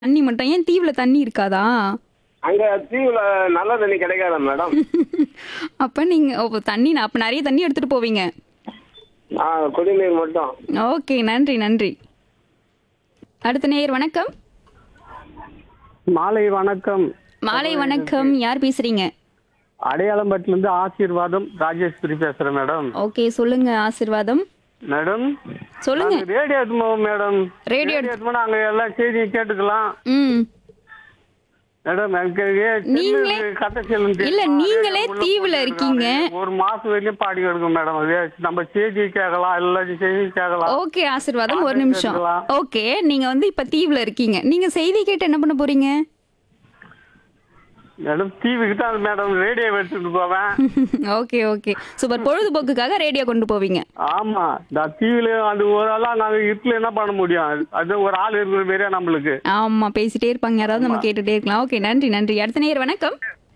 தண்ணி மட்டும் ஏன் தீவுல தண்ணி இருக்காதா அங்க தீவுல நல்ல தண்ணி கிடைக்காதா மேடம் அப்ப நீங்க ஓ, தண்ணி அப்ப நிறைய தண்ணி எடுத்துட்டு போவீங்க ஆ குடிநீர் மட்டும் ஓகே நன்றி நன்றி அடுத்த நேயர் வணக்கம் மாலை வணக்கம் மாலை வணக்கம் யார் பேசுறீங்க அடையாளம்பட்டில இருந்து ஆசீர்வாதம் ராஜேஸ்வரி பேசுறேன் மேடம் ஓகே சொல்லுங்க ஆசிர்வாதம் மேடம் சொல்லுங்க நாங்க ரேடியோ எடுத்து போவோம் மேடம் ரேடியோ ரேடியோ எடுத்து போனா அங்க எல்லா செய்தியும் கேட்டுக்கலாம் ம் மேடம் எனக்கு ஏ- நீங்களே- சின்ன கதை சொல்லுங்க இல்ல, நீங்களே உள்ள தீவுல போட்டு இருக்கீங்க. ஒரு மாசம் வரைக்கும் பாடி எடுக்கும் மேடம் அது நம்ம செய்தி கேட்கலாம் எல்லா செய்தியும் கேட்கலாம் ஓகே ஆசிர்வாதம் ஒரு பாட்டு நிமிஷம் கேட்கலாம். ஓகே நீங்க வந்து இப்ப தீவுல இருக்கீங்க நீங்க செய்தி கேட்டு என்ன பண்ண போறீங்க மேடம் டிவிக்கு தான் மேடம் ரேடியோ எடுத்துட்டு போவேன் ஓகே ஓகே சூப்பர் பொழுதுபோக்குக்காக ரேடியோ கொண்டு போவீங்க ஆமா நான் டிவில அது ஒரு ஆளா நாங்க இருட்டுல என்ன பண்ண முடியும் அது- அது ஒரு ஆள் இருக்கிற மாதிரியா நம்மளுக்கு ஆமா பேசிட்டே இருப்பாங்க யாராவது நம்ம கேட்டுட்டே இருக்கலாம் ஓகே நன்றி நன்றி அடுத்த நேயர் வணக்கம்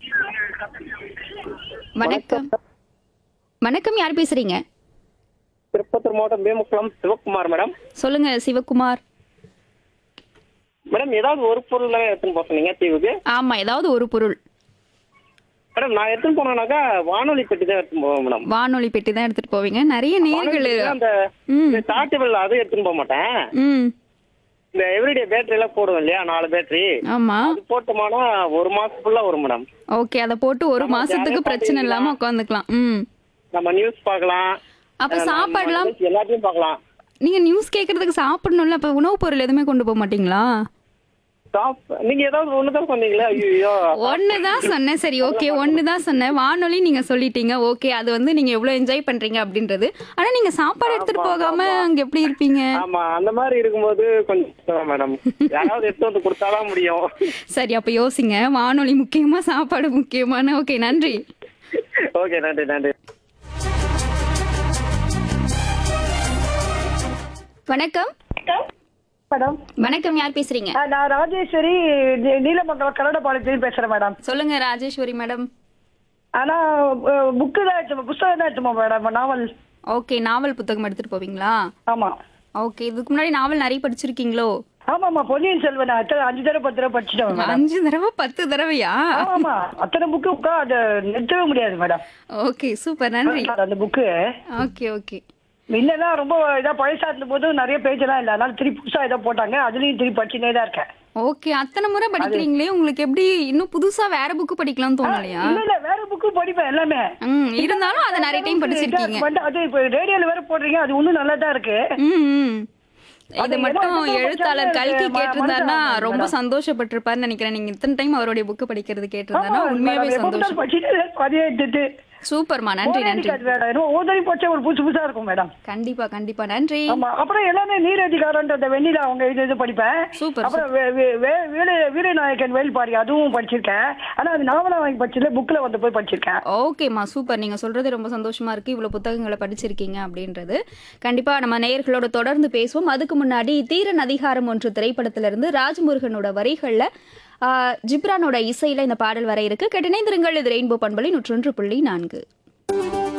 வணக்கம் வணக்கம் யார் பேசுறீங்க திருப்பத்தூர் மாவட்டம் பேமுக்குளம் சிவக்குமார் மேடம் சொல்லுங்க சிவகுமார் மேடம் ஏதாவது ஒரு பொருள் எடுத்துன்னு போக சொன்னீங்க தீவுக்கு ஆமா ஏதாவது ஒரு பொருள் மேடம் நான் எடுத்துன்னு போனேனாக்கா வானொலி பெட்டி தான் எடுத்துன்னு போவேன் மேடம் வானொலி பெட்டி தான் எடுத்துட்டு போவீங்க நிறைய நேர்கள் வானொலி பெட்டி அந்த ம் இந்த சார்ட்டபிள் அது எடுத்துன்னு போக மாட்டேன் ம் இந்த எவ்ரிடே பேட்டரி எல்லாம் போடுவோம் இல்லையா நாலு பேட்டரி ஆமா அது போட்டோம்னா ஒரு மாசம் ஃபுல்லா வரும் மேடம் ஓகே அத போட்டு ஒரு நம்ம மாசத்துக்கு ஜாலியா பிரச்சனை இல்லாம உட்காந்துக்கலாம் ம் நம்ம நியூஸ் பார்க்கலாம் அப்ப அஹ் நம்ம சாப்பாடுலாம் நிகழ்ச்சி எல்லாத்தையும் பார்க்கலாம் நீங்க நியூஸ் கேக்குறதுக்கு சாப்பிடணும்ல அப்ப உணவுப் பொருள் எதுவுமே கொண்டு போக மாட்டீங்களா சாப் நீங்க ஏதாவது ஒண்ணுதான் சொன்னீங்களே ஐயோ ஒண்ணுதான் சொன்னேன் சரி ஓகே ஒண்ணுதான் சொன்னேன் வானொலி நீங்க சொல்லிட்டீங்க ஓகே அது வந்து நீங்க எவ்வளவு என்ஜாய் பண்றீங்க அப்படின்றது ஆனா நீங்க சாப்பாடு எடுத்துட்டு போகாம அங்க எப்படி இருப்பீங்க ஆமா அந்த மாதிரி இருக்கும்போது கொஞ்சம் மேடம் யாராவது எடுத்து வந்து கொடுத்தாதான் முடியும் சரி அப்ப யோசிங்க வானொலி முக்கியமா சாப்பாடு முக்கியமான ஓகே நன்றி ஓகே நன்றி நன்றி வணக்கம் மேடம் வணக்கம் யார் பேசுறீங்க ஆ, நான் ராஜேஸ்வரி நீ- நீலமங்கலம் கன்னடபாளையத்தில் பேசுறேன் மேடம் சொல்லுங்க ராஜேஸ்வரி மேடம் ஆனா புக்கு தான் எடுத்துப்போம் புஸ்தகம் தான் எடுத்துப்போம் மேடம் நாவல் ஓகே நாவல் புத்தகம் எடுத்துட்டு போவீங்களா ஆமா ஓகே இதுக்கு முன்னாடி நாவல் நிறைய படிச்சிருக்கீங்களோ ஆமாமா பொன்னியின் செல்வன் நான் எத்தனை அஞ்சு தடவை பத்து தடவை படிச்சுட்டேன் மேடம் அஞ்சு தடவை பத்து தடவையா ஆமா அத்தனை புக்கு உட்கா அதை நிறுத்தவே முடியாது மேடம் ஓகே சூப்பர் நன்றி அந்த புக்கு ஓகே ஓகே முன்னெல்லாம் ரொம்ப இதா பழசா இருந்த போது நிறைய பேஜ் எல்லாம் இல்ல அதனால திருப்பி புதுசா ஏதோ போட்டாங்க அதுலயும் திருப்பி படிச்சுட்டே தான் இருக்கேன் ஓகே அத்தனை முறை படிக்கிறீங்களே உங்களுக்கு எப்படி இன்னும் புதுசா வேற புக்கு படிக்கலாம்னு தோணலையா இல்ல இல்ல வேற புக்கு படிப்பேன் எல்லாமே ம் இருந்தாலும் அதை நிறைய டைம் படிச்சிருக்கீங்க வந்து அது இப்ப ரேடியோல வேற போடுறீங்க அது இன்னும் நல்லா தான் இருக்கு ம் ம். இது அது மட்டும் ஏதோ புத்தகம் எழுத்தாளர் படிச்சாலே கல்கி ம- கேட்டிருந்தாருன்னா மனசு ரொம்ப ஆனந்தம் சந்தோஷப்பட்டிருப்பாருன்னு நினைக்கிறேன் நீங்க இத்தனை டைம் அவருடைய புக்கு படிக்கிறது கேட்டிருந்தாருன்னா ஆமா, உண்மையாவே எப்ப பார்த்தாலும் சந்தோஷம் படிச்சுட்டு அதே எடுத்துட்டு சூப்பர்மா நன்றி போரே நன்றி அடிக்காது மேடம் இன்னும் ஒவ்வொரு தடவை படிச்சா ஒரு புதுசு புதுசா இருக்கும் மேடம் கண்டிப்பா கண்டிப்பா நன்றி ஆமா அப்புறம் எல்லாமே நீரதிகாரன்ற அந்த வெண்ணிலா அவங்க இது இது படிப்பேன் சூப்பர், அப்புறம் வே- வே- வே- வீர- வீரநாயகன் வேல்பாரி அதுவும் படிச்சிருக்கேன் ஆனா அது நாவலா வாங்கி படிச்சதுல புக்ல வந்து போய் படிச்சிருக்கேன் ஓகேம்மா சூப்பர் நீங்க சொல்றது ரொம்ப சந்தோஷமா இருக்கு இவ்வளவு புத்தகங்களை படிச்சிருக்கீங்க அப்படின்றது கண்டிப்பா நம்ம நேயர்களோட தொடர்ந்து பேசுவோம் அதுக்கு முன்னாடி தீரன் அதிகாரம் ஒன்று திரைப்படத்திலிருந்து ராஜ்முருகனோட வரிகள்ல ஆ, ஜிப்ரானோட இசையில இந்த பாடல் வர இருக்கு கேட்டினைந்திருங்கள் இது ரெயின்போ பண்பலை நூற்றொன்று புள்ளி நான்கு